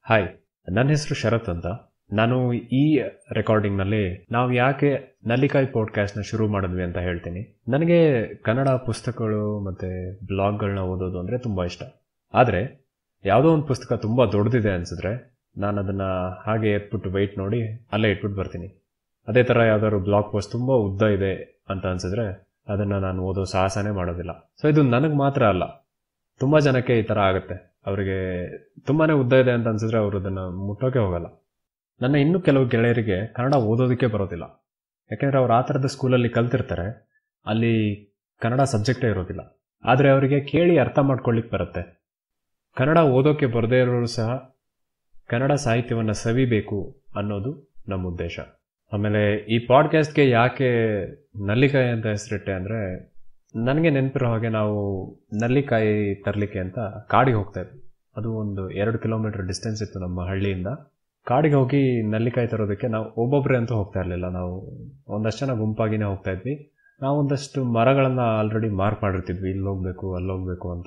hi ನನ್ನ ಹೆಸರು ಶರತ್ ಅಂತ ನಾನು ಈ ರೆಕಾರ್ಡಿಂಗ್ನಲ್ಲಿ ನಾವು ಯಾಕೆ ನಲ್ಲಿಕಾಯಿ ಪಾಡ್ಕಾಸ್ಟ್ನ ಶುರು ಮಾಡಿದ್ವಿ ಅಂತ ಹೇಳ್ತೀನಿ ನನಗೆ ಕನ್ನಡ ಪುಸ್ತಕಗಳು ಮತ್ತು ಬ್ಲಾಗ್ಗಳನ್ನ ಓದೋದು ಅಂದರೆ ತುಂಬ ಇಷ್ಟ ಆದರೆ ಯಾವುದೋ ಒಂದು ಪುಸ್ತಕ ತುಂಬ ದೊಡ್ಡದಿದೆ ಅನಿಸಿದ್ರೆ ನಾನು ಅದನ್ನು ಹಾಗೆ ಎತ್ಬಿಟ್ಟು ವೆಯ್ಟ್ ನೋಡಿ ಅಲ್ಲೇ ಇಟ್ಬಿಟ್ಟು ಬರ್ತೀನಿ ಅದೇ ಥರ ಯಾವ್ದಾದ್ರು ಬ್ಲಾಗ್ ಪೋಸ್ಟ್ ತುಂಬ ಉದ್ದ ಇದೆ ಅಂತ ಅನ್ಸಿದ್ರೆ ಅದನ್ನು ನಾನು ಓದೋ ಸಾಹಸನೇ ಮಾಡೋದಿಲ್ಲ ಸೊ ಇದು ನನಗೆ ಮಾತ್ರ ಅಲ್ಲ ತುಂಬ ಜನಕ್ಕೆ ಈ ಥರ ಆಗುತ್ತೆ ಅವರಿಗೆ ತುಂಬಾ ಉದ್ದ ಇದೆ ಅಂತ ಅನ್ಸಿದ್ರೆ ಅವರು ಅದನ್ನು ಮುಟ್ಟೋಕೆ ಹೋಗಲ್ಲ ನನ್ನ ಇನ್ನೂ ಕೆಲವು ಗೆಳೆಯರಿಗೆ ಕನ್ನಡ ಓದೋದಕ್ಕೆ ಬರೋದಿಲ್ಲ ಯಾಕೆಂದರೆ ಅವ್ರು ಆ ಥರದ ಸ್ಕೂಲಲ್ಲಿ ಕಲ್ತಿರ್ತಾರೆ ಅಲ್ಲಿ ಕನ್ನಡ ಸಬ್ಜೆಕ್ಟೇ ಇರೋದಿಲ್ಲ ಆದರೆ ಅವರಿಗೆ ಕೇಳಿ ಅರ್ಥ ಮಾಡ್ಕೊಳ್ಳಿಕ್ಕೆ ಬರುತ್ತೆ ಕನ್ನಡ ಓದೋಕ್ಕೆ ಬರದೇ ಇರೋರು ಸಹ ಕನ್ನಡ ಸಾಹಿತ್ಯವನ್ನು ಸವಿಬೇಕು ಅನ್ನೋದು ನಮ್ಮ ಉದ್ದೇಶ ಆಮೇಲೆ ಈ ಪಾಡ್ಕಾಸ್ಟ್ಗೆ ಯಾಕೆ ನಲ್ಲಿಕಾಯಿ ಅಂತ ಹೆಸರಿಟ್ಟೆ ಅಂದರೆ ನನಗೆ ನೆನಪಿರೋ ಹಾಗೆ ನಾವು ನಲ್ಲಿಕಾಯಿ ತರಲಿಕ್ಕೆ ಅಂತ ಕಾಡಿಗೆ ಹೋಗ್ತಾ ಇದ್ವಿ ಅದು ಒಂದು ಎರಡು ಕಿಲೋಮೀಟರ್ ಡಿಸ್ಟೆನ್ಸ್ ಇತ್ತು ನಮ್ಮ ಹಳ್ಳಿಯಿಂದ ಕಾಡಿಗೆ ಹೋಗಿ ನಲ್ಲಿಕಾಯಿ ತರೋದಕ್ಕೆ ನಾವು ಒಬ್ಬೊಬ್ಬರೇ ಅಂತೂ ಹೋಗ್ತಾ ಇರಲಿಲ್ಲ ನಾವು ಒಂದಷ್ಟು ಜನ ಗುಂಪಾಗಿನೇ ಹೋಗ್ತಾ ಇದ್ವಿ ನಾವು ಒಂದಷ್ಟು ಮರಗಳನ್ನು ಆಲ್ರೆಡಿ ಮಾರ್ಕ್ ಮಾಡಿರ್ತಿದ್ವಿ ಇಲ್ಲಿ ಹೋಗಬೇಕು ಅಲ್ಲಿ ಹೋಗಬೇಕು ಅಂತ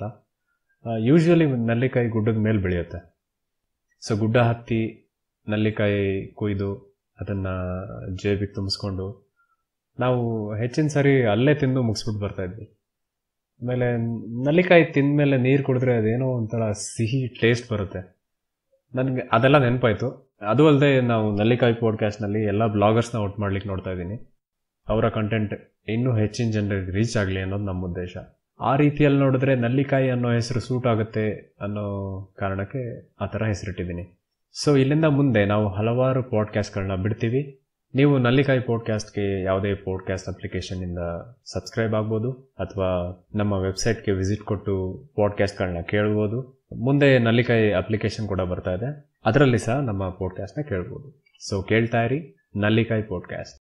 ಯೂಶ್ವಲಿ ನಲ್ಲಿಕಾಯಿ ಗುಡ್ಡದ ಮೇಲೆ ಬೆಳೆಯುತ್ತೆ ಸೊ ಗುಡ್ಡ ಹತ್ತಿ ನಲ್ಲಿಕಾಯಿ ಕೊಯ್ದು ಅದನ್ನು ಜೇಬಿಗೆ ತುಂಬಿಸ್ಕೊಂಡು ನಾವು ಹೆಚ್ಚಿನ ಸರಿ ಅಲ್ಲೇ ತಿಂದು ಮುಗಿಸ್ಬಿಟ್ಟು ಬರ್ತಾ ಇದ್ವಿ ಆಮೇಲೆ ನಲ್ಲಿಕಾಯಿ ತಿಂದ ಮೇಲೆ ನೀರು ಕುಡಿದ್ರೆ ಅದೇನೋ ಒಂಥರ ಸಿಹಿ ಟೇಸ್ಟ್ ಬರುತ್ತೆ ನನಗೆ ಅದೆಲ್ಲ ನೆನಪಾಯಿತು ಅದು ಅಲ್ಲದೆ ನಾವು ನಲ್ಲಿಕಾಯಿ ಪಾಡ್ಕಾಸ್ಟ್ನಲ್ಲಿ ಎಲ್ಲ ಬ್ಲಾಗರ್ಸ್ನ ಔಟ್ ಮಾಡ್ಲಿಕ್ಕೆ ನೋಡ್ತಾ ಇದ್ದೀನಿ ಅವರ ಕಂಟೆಂಟ್ ಇನ್ನೂ ಹೆಚ್ಚಿನ ಜನರಿಗೆ ರೀಚ್ ಆಗಲಿ ಅನ್ನೋದು ನಮ್ಮ ಉದ್ದೇಶ ಆ ರೀತಿಯಲ್ಲಿ ನೋಡಿದ್ರೆ ನಲ್ಲಿಕಾಯಿ ಅನ್ನೋ ಹೆಸರು ಸೂಟ್ ಆಗುತ್ತೆ ಅನ್ನೋ ಕಾರಣಕ್ಕೆ ಆ ಥರ ಹೆಸರಿಟ್ಟಿದ್ದೀನಿ ಸೊ ಇಲ್ಲಿಂದ ಮುಂದೆ ನಾವು ಹಲವಾರು ಪಾಡ್ಕಾಸ್ಟ್ಗಳನ್ನ ಬಿಡ್ತೀವಿ ನೀವು ನಲ್ಲಿಕಾಯಿ ಪಾಡ್ಕಾಸ್ಟ್ಗೆ ಯಾವುದೇ ಪಾಡ್ಕಾಸ್ಟ್ ಅಪ್ಲಿಕೇಶನ್ನಿಂದ ಸಬ್ಸ್ಕ್ರೈಬ್ ಆಗ್ಬೋದು ಅಥವಾ ನಮ್ಮ ವೆಬ್ಸೈಟ್ಗೆ ವಿಸಿಟ್ ಕೊಟ್ಟು ಪಾಡ್ಕಾಸ್ಟ್ಗಳನ್ನ ಕೇಳ್ಬೋದು ಮುಂದೆ ನಲ್ಲಿಕಾಯಿ ಅಪ್ಲಿಕೇಶನ್ ಕೂಡ ಬರ್ತಾ ಇದೆ ಅದರಲ್ಲಿ ಸಹ ನಮ್ಮ ಪಾಡ್ಕಾಸ್ಟ್ನ ಕೇಳ್ಬೋದು ಸೊ ಕೇಳ್ತಾ ಇರಿ ನಲ್ಲಿಕಾಯಿ ಪಾಡ್ಕಾಸ್ಟ್